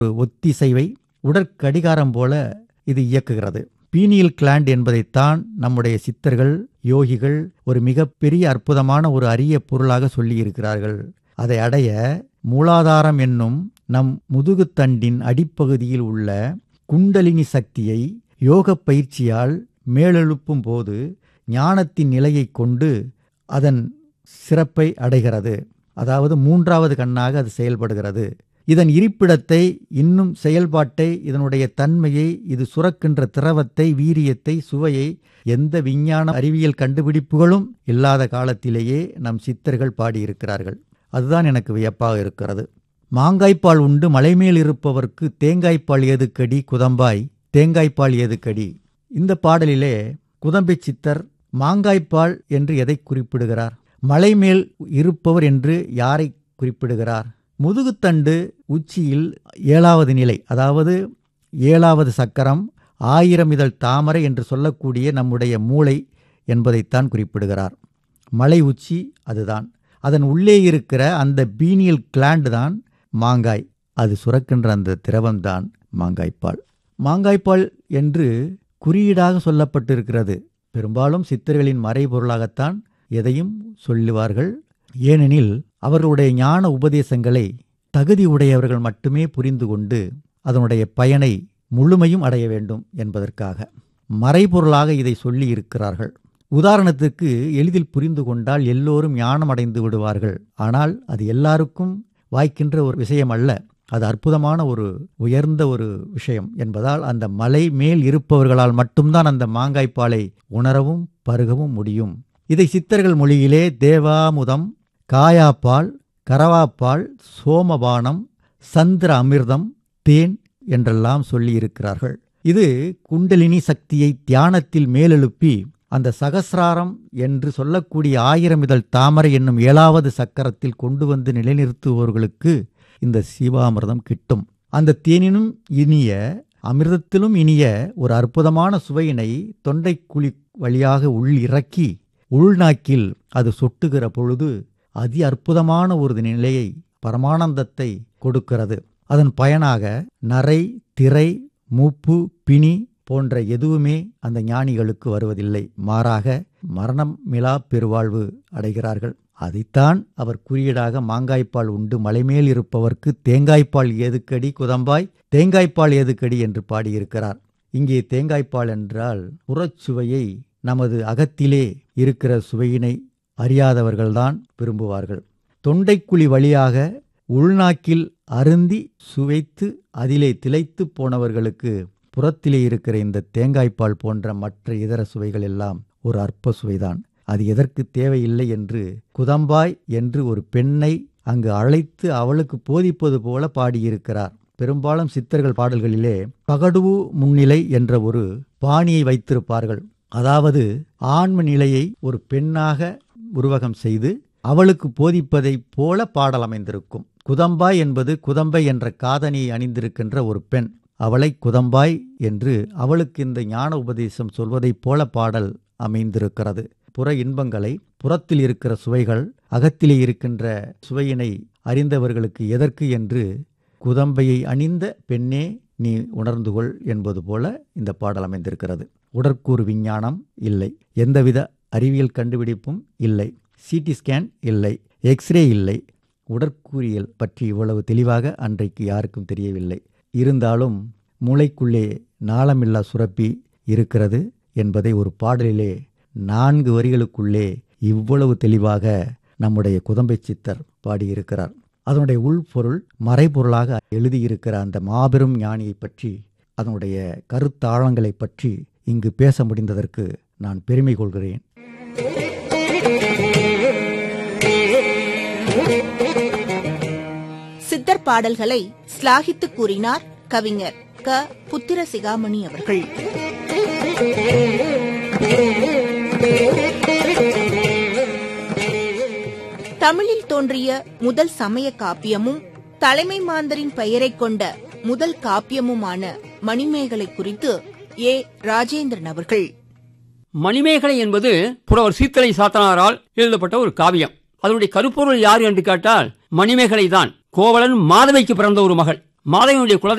ஒத்திசைவை உடற்கடிகாரம் போல இது இயக்குகிறது பீனியல் கிளாண்ட் என்பதைத்தான் நம்முடைய சித்தர்கள் யோகிகள் ஒரு மிகப்பெரிய அற்புதமான ஒரு அரிய பொருளாக சொல்லியிருக்கிறார்கள் அதை அடைய மூலாதாரம் என்னும் நம் முதுகுத்தண்டின் அடிப்பகுதியில் உள்ள குண்டலினி சக்தியை யோக பயிற்சியால் மேலெழுப்பும் போது ஞானத்தின் நிலையை கொண்டு அதன் சிறப்பை அடைகிறது அதாவது மூன்றாவது கண்ணாக அது செயல்படுகிறது இதன் இருப்பிடத்தை இன்னும் செயல்பாட்டை இதனுடைய தன்மையை இது சுரக்கின்ற திரவத்தை வீரியத்தை சுவையை எந்த விஞ்ஞான அறிவியல் கண்டுபிடிப்புகளும் இல்லாத காலத்திலேயே நம் சித்தர்கள் பாடியிருக்கிறார்கள் அதுதான் எனக்கு வியப்பாக இருக்கிறது மாங்காய்ப்பால் உண்டு மலைமேல் இருப்பவர்க்கு தேங்காய்ப்பால் ஏதுக்கடி குதம்பாய் தேங்காய்ப்பால் ஏதுக்கடி இந்த பாடலிலே குதம்பை சித்தர் மாங்காய்ப்பால் என்று எதை குறிப்பிடுகிறார் மலைமேல் இருப்பவர் என்று யாரை குறிப்பிடுகிறார் முதுகுத்தண்டு உச்சியில் ஏழாவது நிலை அதாவது ஏழாவது சக்கரம் ஆயிரம் இதழ் தாமரை என்று சொல்லக்கூடிய நம்முடைய மூளை என்பதைத்தான் குறிப்பிடுகிறார் மலை உச்சி அதுதான் அதன் உள்ளே இருக்கிற அந்த பீனியல் கிளாண்ட் தான் மாங்காய் அது சுரக்கின்ற அந்த திரவம்தான் மாங்காய்ப்பால் மாங்காய்ப்பால் என்று குறியீடாக சொல்லப்பட்டிருக்கிறது பெரும்பாலும் சித்தர்களின் மறைபொருளாகத்தான் எதையும் சொல்லுவார்கள் ஏனெனில் அவர்களுடைய ஞான உபதேசங்களை தகுதி உடையவர்கள் மட்டுமே புரிந்து கொண்டு அதனுடைய பயனை முழுமையும் அடைய வேண்டும் என்பதற்காக மறைபொருளாக இதை சொல்லி இருக்கிறார்கள் உதாரணத்துக்கு எளிதில் புரிந்து கொண்டால் எல்லோரும் ஞானம் அடைந்து விடுவார்கள் ஆனால் அது எல்லாருக்கும் வாய்க்கின்ற ஒரு விஷயம் அல்ல அது அற்புதமான ஒரு உயர்ந்த ஒரு விஷயம் என்பதால் அந்த மலை மேல் இருப்பவர்களால் மட்டும்தான் அந்த மாங்காய்ப்பாலை உணரவும் பருகவும் முடியும் இதை சித்தர்கள் மொழியிலே தேவாமுதம் காயாப்பால் கரவாப்பால் சோமபானம் சந்திர அமிர்தம் தேன் என்றெல்லாம் சொல்லி இருக்கிறார்கள் இது குண்டலினி சக்தியை தியானத்தில் மேலெழுப்பி அந்த சகசிராரம் என்று சொல்லக்கூடிய ஆயிரம் இதழ் தாமரை என்னும் ஏழாவது சக்கரத்தில் கொண்டு வந்து நிலைநிறுத்துவோர்களுக்கு இந்த சீவாமிர்தம் கிட்டும் அந்த தேனினும் இனிய அமிர்தத்திலும் இனிய ஒரு அற்புதமான சுவையினை தொண்டை குழி வழியாக உள் இறக்கி உள்நாக்கில் அது சொட்டுகிற பொழுது அதி அற்புதமான ஒரு நிலையை பரமானந்தத்தை கொடுக்கிறது அதன் பயனாக நரை திரை மூப்பு பிணி போன்ற எதுவுமே அந்த ஞானிகளுக்கு வருவதில்லை மாறாக மரணம் மிலா பெருவாழ்வு அடைகிறார்கள் அதைத்தான் அவர் குறியீடாக மாங்காய்ப்பால் உண்டு மலைமேல் இருப்பவர்க்கு தேங்காய்ப்பால் ஏதுக்கடி குதம்பாய் தேங்காய்ப்பால் ஏதுக்கடி என்று பாடியிருக்கிறார் இங்கே தேங்காய்ப்பால் என்றால் புறச்சுவையை நமது அகத்திலே இருக்கிற சுவையினை அறியாதவர்கள்தான் விரும்புவார்கள் தொண்டைக்குழி வழியாக உள்நாக்கில் அருந்தி சுவைத்து அதிலே திளைத்து போனவர்களுக்கு புறத்திலே இருக்கிற இந்த தேங்காய்ப்பால் போன்ற மற்ற இதர சுவைகள் எல்லாம் ஒரு அற்ப சுவைதான் அது எதற்கு தேவையில்லை என்று குதம்பாய் என்று ஒரு பெண்ணை அங்கு அழைத்து அவளுக்கு போதிப்பது போல பாடியிருக்கிறார் பெரும்பாலும் சித்தர்கள் பாடல்களிலே பகடுவு முன்னிலை என்ற ஒரு பாணியை வைத்திருப்பார்கள் அதாவது ஆன்ம நிலையை ஒரு பெண்ணாக உருவகம் செய்து அவளுக்கு போதிப்பதைப் போல பாடல் அமைந்திருக்கும் குதம்பாய் என்பது குதம்பை என்ற காதணியை அணிந்திருக்கின்ற ஒரு பெண் அவளை குதம்பாய் என்று அவளுக்கு இந்த ஞான உபதேசம் சொல்வதைப் போல பாடல் அமைந்திருக்கிறது புற இன்பங்களை புறத்தில் இருக்கிற சுவைகள் அகத்திலே இருக்கின்ற சுவையினை அறிந்தவர்களுக்கு எதற்கு என்று குதம்பையை அணிந்த பெண்ணே நீ உணர்ந்து கொள் என்பது போல இந்த பாடல் அமைந்திருக்கிறது உடற்கூறு விஞ்ஞானம் இல்லை எந்தவித அறிவியல் கண்டுபிடிப்பும் இல்லை சிடி ஸ்கேன் இல்லை எக்ஸ்ரே இல்லை உடற்கூறியல் பற்றி இவ்வளவு தெளிவாக அன்றைக்கு யாருக்கும் தெரியவில்லை இருந்தாலும் மூளைக்குள்ளே நாளமில்லா சுரப்பி இருக்கிறது என்பதை ஒரு பாடலிலே நான்கு வரிகளுக்குள்ளே இவ்வளவு தெளிவாக நம்முடைய குதம்பை சித்தர் பாடியிருக்கிறார் அதனுடைய உள்பொருள் மறைபொருளாக எழுதியிருக்கிற அந்த மாபெரும் ஞானியை பற்றி அதனுடைய கருத்தாழங்களை பற்றி இங்கு பேச முடிந்ததற்கு நான் பெருமை கொள்கிறேன் சித்தர் பாடல்களை ஸ்லாகித்து கூறினார் கவிஞர் க புத்திர சிகாமணி அவர்கள் தமிழில் தோன்றிய முதல் சமய காப்பியமும் தலைமை மாந்தரின் பெயரைக் கொண்ட முதல் காப்பியமுமான மணிமேகலை குறித்து ஏ ராஜேந்திரன் அவர்கள் மணிமேகலை என்பது புலவர் சீத்தலை சாத்தனாரால் எழுதப்பட்ட ஒரு காவியம் அதனுடைய கருப்பொருள் யார் என்று கேட்டால் மணிமேகலை தான் கோவலன் மாதவைக்கு பிறந்த ஒரு மகள் மாதவியுடைய குல